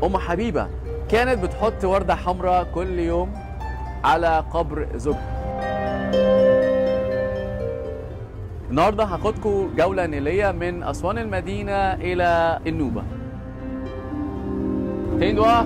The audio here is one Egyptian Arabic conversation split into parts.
ام حبيبه كانت بتحط ورده حمراء كل يوم على قبر زوجها النهارده هاخدكم جوله نيليه من اسوان المدينه الى النوبه تندوا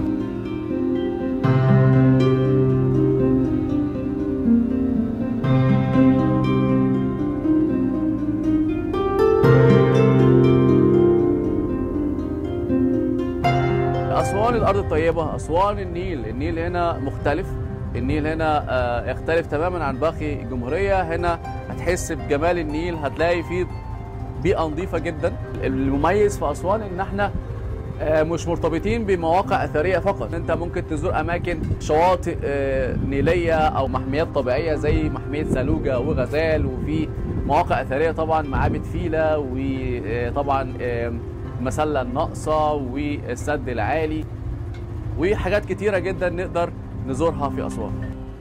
أسوان الأرض الطيبة أسوان النيل النيل هنا مختلف النيل هنا آه، يختلف تماما عن باقي الجمهورية هنا هتحس بجمال النيل هتلاقي فيه بيئة نظيفة جدا المميز في أسوان إن احنا آه، مش مرتبطين بمواقع أثرية فقط أنت ممكن تزور أماكن شواطئ آه، نيلية أو محميات طبيعية زي محمية سالوجة وغزال وفي مواقع أثرية طبعا معابد فيلة وطبعا مسلة الناقصة والسد العالي وحاجات كتيرة جدا نقدر نزورها في أسوان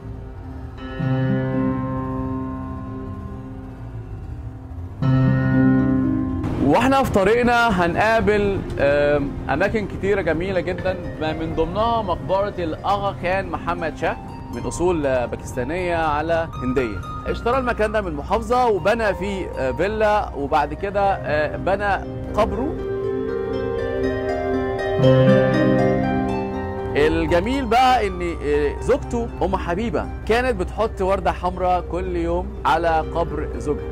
واحنا في طريقنا هنقابل آم، اماكن كتيره جميله جدا ما من ضمنها مقبره الاغا خان محمد شاه من اصول آه، باكستانيه على هنديه اشترى المكان ده من المحافظه وبنى فيه آه، فيلا وبعد كده آه، بنى قبره الجميل بقى ان آه، زوجته ام حبيبه كانت بتحط ورده حمراء كل يوم على قبر زوجها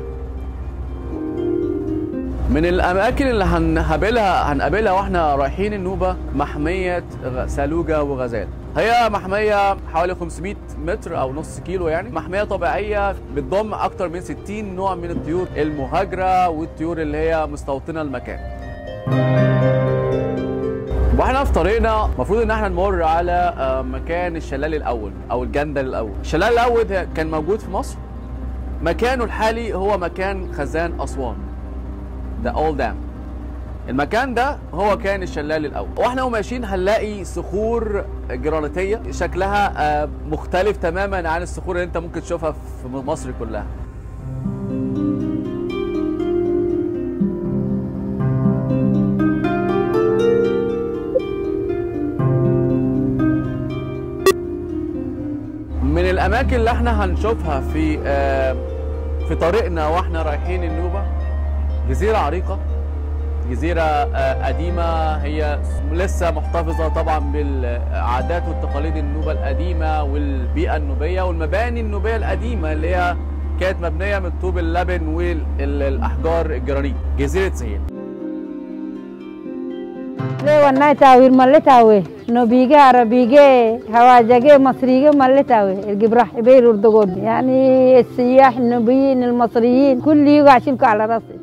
من الاماكن اللي هنقابلها هنقابلها واحنا رايحين النوبه محميه غ- سالوجه وغزال هي محميه حوالي 500 متر او نص كيلو يعني محميه طبيعيه بتضم اكتر من 60 نوع من الطيور المهاجره والطيور اللي هي مستوطنه المكان واحنا في طريقنا المفروض ان احنا نمر على آه، مكان الشلال الاول او الجندل الاول الشلال الاول ده كان موجود في مصر مكانه الحالي هو مكان خزان اسوان ذا اول دام المكان ده هو كان الشلال الاول واحنا وماشيين هنلاقي صخور جرانيتيه شكلها آه، مختلف تماما عن الصخور اللي انت ممكن تشوفها في مصر كلها من الاماكن اللي احنا هنشوفها في آه، في طريقنا واحنا رايحين النوبه جزيره عريقه جزيره آه، قديمه هي لسه محتفظه طبعا بالعادات والتقاليد النوبه القديمه والبيئه النوبيه والمباني النوبيه القديمه اللي هي كانت مبنيه من طوب اللبن والاحجار الجرانيت جزيره سهيل ليه والناي تاوير مالي تاوي نو بيجي عربيجي هواججي مصريجي مالي تاوي الجبرح بير اردغون يعني السياح النوبيين المصريين كل يجوا عشانكم على راسي